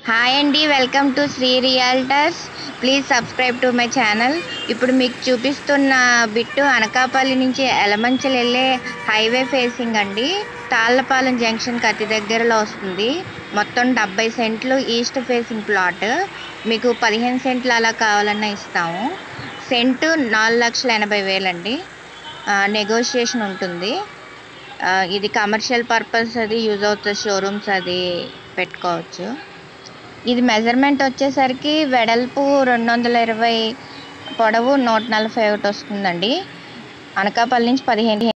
hi అండి welcome to Shri realtors please subscribe to my channel ఇప్పుడు మీకు చూపిస్తున్న బిట్టు అనకాపల్లి నుంచి ఎలమంచలు వెళ్ళే హైవే ఫేసింగ్ అండి తాళ్ళపాలెం జంక్షన్కి అతి దగ్గరలో వస్తుంది మొత్తం డెబ్బై సెంట్లు ఈస్ట్ ఫేసింగ్ ప్లాట్ మీకు పదిహేను సెంట్లు అలా కావాలన్నా ఇస్తాము సెంటు నాలుగు లక్షల ఎనభై వేలండి నెగోషియేషన్ ఉంటుంది ఆ, ఇది కమర్షియల్ పర్పస్ అది యూజ్ అవుతుంది షోరూమ్స్ అది పెట్టుకోవచ్చు ఇది మెజర్మెంట్ వచ్చేసరికి వెడల్పు రెండు వందల ఇరవై పొడవు నూట నలభై ఒకటి వస్తుందండి అనకాపల్లి నుంచి పదిహేను